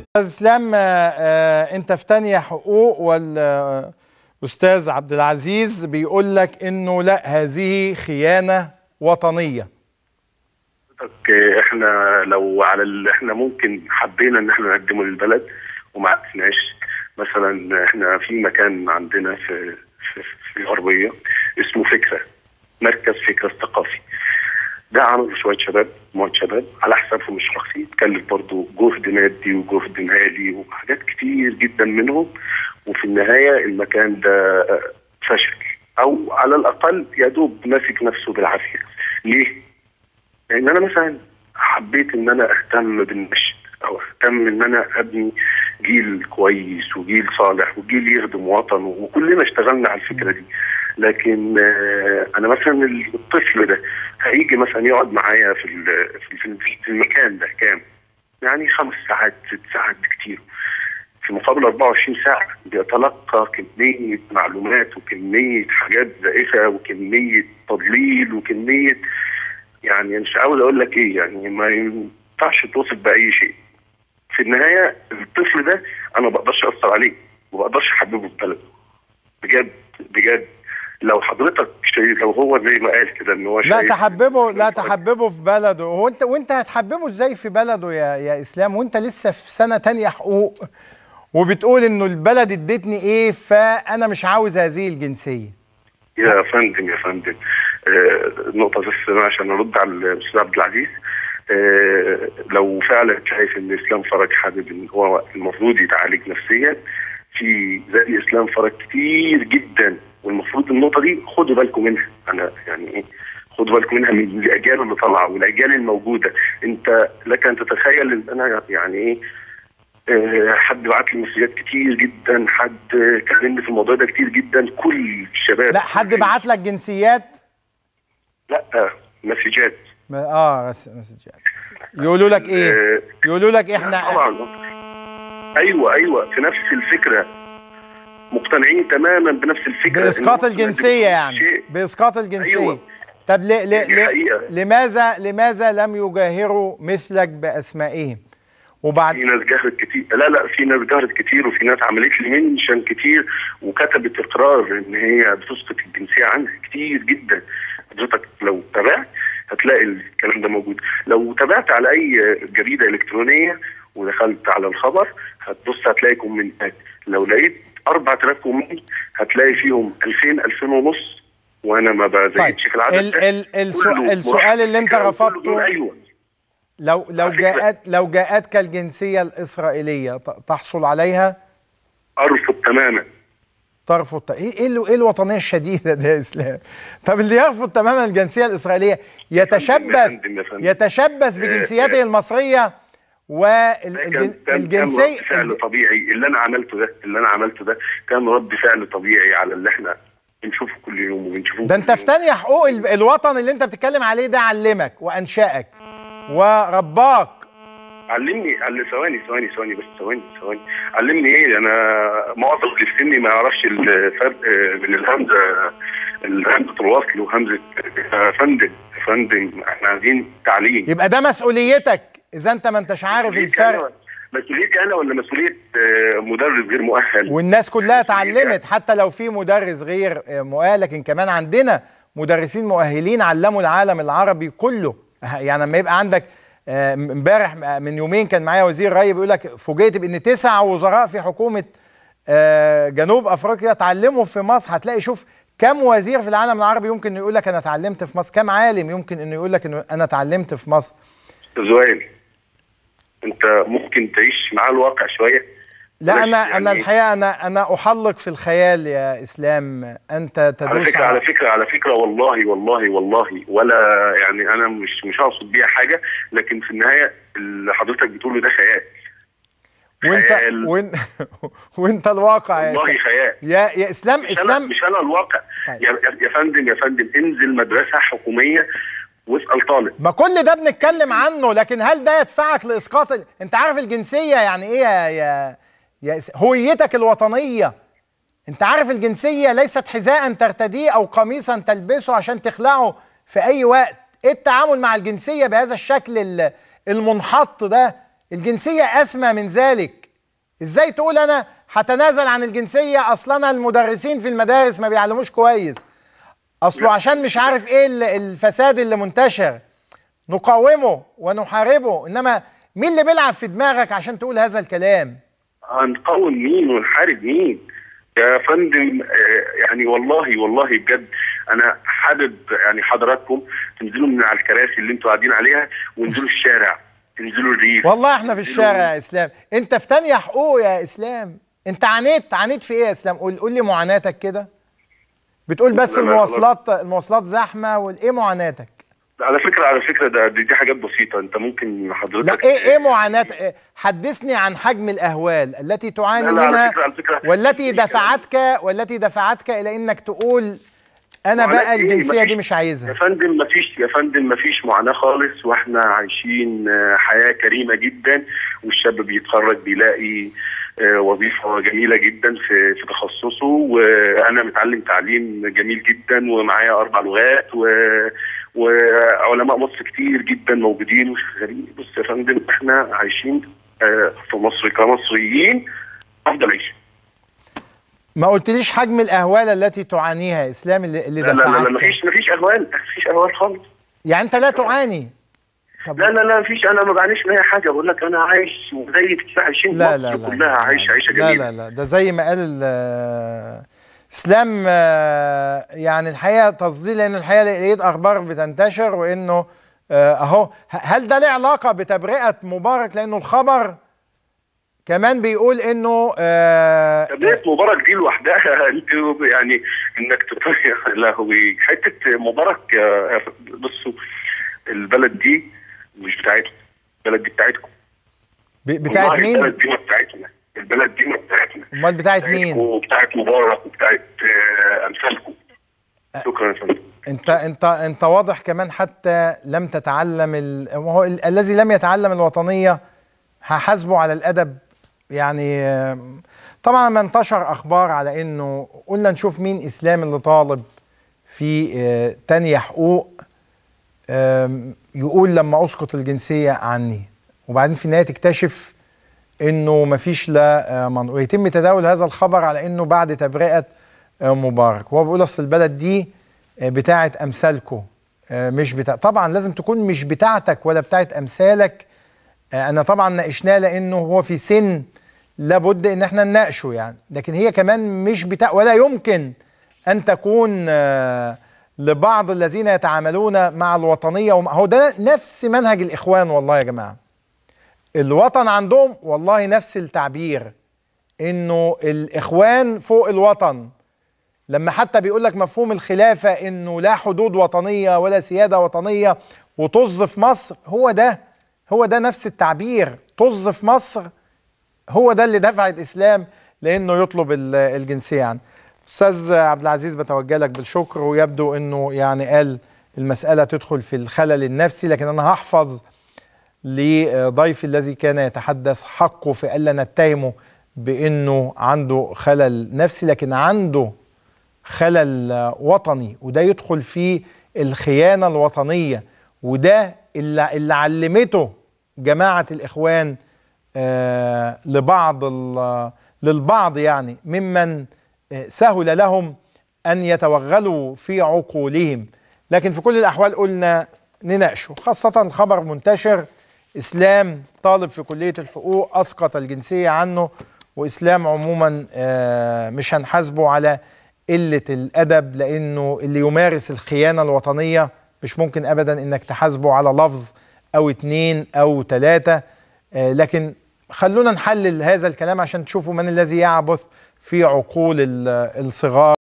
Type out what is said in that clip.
استاذ اسلام آه، انت في تانية حقوق والاستاذ عبد العزيز بيقول لك انه لا هذه خيانه وطنيه اوكي احنا لو على اللي احنا ممكن حبينا ان احنا نقدمه للبلد وما عرفناش مثلا احنا في مكان عندنا في في, في الغربيه اسمه فكره مركز فكره الثقافي ده عملوا شويه شباب مجموعه شباب على حسابهم الشخصي اتكلف برضه جهد مادي وجهد مالي وحاجات كتير جدا منهم وفي النهايه المكان ده فشل او على الاقل يا دوب ماسك نفسه بالعافيه ليه؟ لان انا مثلا حبيت ان انا اهتم بالنشء او اهتم ان انا ابني جيل كويس وجيل صالح وجيل يخدم وطنه وكلنا اشتغلنا على الفكره دي لكن آه، انا مثلا الطفل ده هيجي مثلا يقعد معايا في ال- في في- في المكان ده كام؟ يعني خمس ساعات ست ساعات بكتير في مقابل 24 ساعة بيتلقى كمية معلومات وكمية حاجات زائفة وكمية تضليل وكمية يعني مش عاوز اقول لك ايه يعني ما ينفعش توصف باي شيء في النهايه الطفل ده انا ما بقدرش اثر عليه ما بقدرش احببه في بلده بجد بجد لو حضرتك شايف لو هو زي ما قال كده ان هو لا شايف تحببه لا تحببه في بلده هو انت وانت هتحببه ازاي في بلده يا يا اسلام وانت لسه في سنه تانية حقوق وبتقول انه البلد ادتني ايه فانا مش عاوز هذه الجنسيه يا فندم يا فندم آه، نقطة بس أنا عشان أرد على الأستاذ عبد العزيز آه، لو فعلا شايف إن إسلام فرج حابب إن هو المفروض يتعالج نفسيا في زي إسلام فرج كتير جدا والمفروض النقطة دي خدوا بالكم منها أنا يعني إيه خدوا بالكم منها من الأجيال اللي طالعة والأجيال الموجودة أنت لك أن تتخيل إن أنا يعني إيه آه، حد بعت لي مسجات كتير جدا حد كلمني في الموضوع ده كتير جدا كل الشباب لا حد بعت لك جنسيات لا مسجات ما- اه بس مسجات يقولوا لك ايه آه، يقولوا لك احنا طبعا ايوه ايوه في نفس الفكره مقتنعين تماما بنفس الفكره باسقاط إن هو الجنسيه يعني شيء. باسقاط الجنسيه أيوة. طب ل... ل... دي ل... حقيقة. لماذا لماذا لم يجاهروا مثلك باسمائهم وبعد في ناس جهرت كتير لا لا في ناس جهرت كتير وفي ناس عملت لي منشن كتير وكتبت اقرار ان هي بتسقط الجنسيه عنها كتير جدا حضرتك لو تابعت هتلاقي الكلام ده موجود لو تابعت على اي جريده الكترونيه ودخلت على الخبر هتبص هتلاقي كومنتات لو لقيت 4000 كومنت هتلاقي فيهم 2000 2000 ونص وانا ما طيب بزيدش في العدد ال... ده. ال... السو... كله السؤال اللي انت مرحب. كله رفضته دول ايوه لو لو على فكرة- جاءت لو جاءتك الجنسيه الاسرائيليه ت- تحصل عليها ارفض تماما ترفض ت- ايه ايه ال- ايه الوطنيه الشديده ده يا اسلام طب اللي يرفض تماما الجنسيه الاسرائيليه يا يتشبث فندم، يا فندم. يتشبث بجنسيته المصريه كان كان كان رد والجنسيه فعل طبيعي اللي انا عملته ده اللي انا عملته ده كان رد فعل طبيعي على اللي احنا بنشوفه كل يوم وبنشوفه ده كل انت في يوم. تانية حقوق ال- الوطن اللي انت بتتكلم عليه ده علمك وانشأك ورباك علمني علم ثواني ثواني ثواني بس ثواني ثواني علمني ايه انا معظم اللي في سني ما يعرفش الفرق بين الهمزه همزه الوصل وهمزه يا فندم يا فندم احنا عايزين تعليم يبقى ده مسؤوليتك اذا انت ما انتش عارف مسؤوليتي الفرق أنا- مسؤوليتي انا ولا مسؤوليه آه، مدرس غير مؤهل والناس كلها مسؤوليتي اتعلمت حتى لو في مدرس غير آه، مؤهل لكن كمان عندنا مدرسين مؤهلين علموا العالم العربي كله يعني لما يبقى عندك آه، امبارح آه، من يومين كان معايا وزير ري بيقول لك فوجئت بان تسع وزراء في حكومه آه، جنوب افريقيا اتعلموا في مصر هتلاقي شوف كم وزير في العالم العربي يمكن انه يقول لك انا اتعلمت في مصر كم عالم يمكن انه يقول لك انه انا اتعلمت في مصر زويل انت ممكن تعيش مع الواقع شويه لا ماشي، انا انا يعني- الحقيقه انا انا احلق في الخيال يا اسلام انت على تدوس فكره على فكره على فكره والله والله والله ولا يعني انا مش مش هقصد بيها حاجه لكن في النهايه اللي حضرتك بتقوله ده خيال وانت خيال. وانت وانت الواقع يا والله اسلام خيال يا يا اسلام مش انا اسلام مش انا الواقع طيب. يا يا فندم يا فندم انزل مدرسه حكوميه واسال طالب ما كل ده بنتكلم عنه لكن هل ده يدفعك لاسقاط ال... انت عارف الجنسيه يعني ايه يا يا, يا إس- هويتك الوطنيه انت عارف الجنسيه ليست حذاء ترتديه او قميصا تلبسه عشان تخلعه في اي وقت ايه التعامل مع الجنسيه بهذا الشكل ال- المنحط ده الجنسيه اسمى من ذلك ازاي تقول انا هتنازل عن الجنسيه اصلا انا المدرسين في المدارس ما بيعلموش كويس اصله عشان مش عارف ايه ال- الفساد اللي منتشر نقاومه ونحاربه انما مين اللي بيلعب في دماغك عشان تقول هذا الكلام هنقاوم مين ونحارب مين يا فندم آه، يعني والله والله بجد انا حابب يعني حضراتكم تنزلوا من على الكراسي اللي انتوا قاعدين عليها وانزلوا الشارع تنزلوا الريف والله احنا في الشارع يا اسلام انت في تانية حقوق يا اسلام انت عانيت عانيت في ايه يا اسلام قول قول لي معاناتك كده بتقول بس لا، لا، المواصلات المواصلات زحمه وايه معاناتك على فكره على فكره ده دي, دي حاجات بسيطه انت ممكن حضرتك لا ايه ايه معاناه إيه؟ حدثني عن حجم الاهوال التي تعاني لا، لا، على منها فكرة- على فكرة والتي في كلام. دفعتك والتي دفعتك الى انك تقول انا معاناة بقى إيه؟ الجنسيه دي مفيش- مش يا عايزها فندم مفيش يا فندم مفيش معاناه خالص واحنا عايشين آه، حياه كريمه جدا والشاب بيتخرج بيلاقي آه، وظيفه جميله جدا في في تخصصه وانا متعلم تعليم جميل جدا ومعايا اربع لغات و وعلماء مصر كتير جدا موجودين وشغالين بص يا فندم احنا عايشين آه، في مصر كمصريين افضل عيشه ما قلتليش حجم الاهوال التي تعانيها يا اسلام اللي, اللي لا لا لا, لا دفعتك مفيش مفيش اهوال مفيش اهوال خالص يعني انت لا تعاني طب لا لا لا مفيش انا ما بعانيش من اي حاجه بقول لك انا عايش وزي كتير عايشين لا مصر لا لا كلها عايشه عيشه لا جميله لا لا ده زي ما قال ال- اسلام آه، يعني الحقيقه تصديق لان الحقيقه لقيت اخبار بتنتشر وانه آه، اهو ه- هل ده له علاقه بتبرئه مبارك لانه الخبر كمان بيقول انه آه، تبرئه مبارك دي لوحدها انت يعني انك تطلع يا لهوي حته مبارك يا- بصوا البلد دي مش بتاعتنا البلد دي بتاعتكم ب- بتاعت والله مين البلد دي ما بتاعتنا البلد دي ما بتاعتنا امال بتاعت مين وبتاعت مبارك وبتاعت آه، امثالكم شكرا يا فندم انت انت انت واضح كمان حتى لم تتعلم ال... هو ال... الذي لم يتعلم الوطنيه هحاسبه على الادب يعني آم، طبعا ما انتشر اخبار على انه قلنا نشوف مين اسلام اللي طالب في آه، تانية حقوق آم، يقول لما اسقط الجنسيه عني وبعدين في النهايه تكتشف انه مفيش لا آه، من ويتم تداول هذا الخبر على انه بعد تبرئه آه، مبارك هو بيقول اصل البلد دي آه، بتاعه امثالكم آه، مش بتاع طبعا لازم تكون مش بتاعتك ولا بتاعه امثالك آه، انا طبعا ناقشناه لانه هو في سن لابد ان احنا نناقشه يعني لكن هي كمان مش بتاع ولا يمكن ان تكون آه، لبعض الذين يتعاملون مع الوطنيه ومع هو ده نفس منهج الاخوان والله يا جماعه الوطن عندهم والله نفس التعبير انه الاخوان فوق الوطن لما حتى بيقول لك مفهوم الخلافه انه لا حدود وطنيه ولا سياده وطنيه وطز في مصر هو ده هو ده نفس التعبير طز في مصر هو ده اللي دفع الاسلام لانه يطلب ال- الجنسيه يعني استاذ عبد العزيز بتوجه لك بالشكر ويبدو انه يعني قال المساله تدخل في الخلل النفسي لكن انا هحفظ لضيفي الذي كان يتحدث حقه في الا نتهمه بانه عنده خلل نفسي لكن عنده خلل وطني وده يدخل في الخيانه الوطنيه وده اللي, اللي علمته جماعه الاخوان آه لبعض ال- للبعض يعني ممن آه، سهل لهم ان يتوغلوا في عقولهم لكن في كل الاحوال قلنا نناقشه خاصه الخبر منتشر اسلام طالب في كليه الحقوق اسقط الجنسيه عنه واسلام عموما آه، مش هنحاسبه على قله الادب لانه اللي يمارس الخيانه الوطنيه مش ممكن ابدا انك تحاسبه على لفظ او اتنين او تلاته آه، لكن خلونا نحلل هذا الكلام عشان تشوفوا من الذي يعبث في عقول ال- الصغار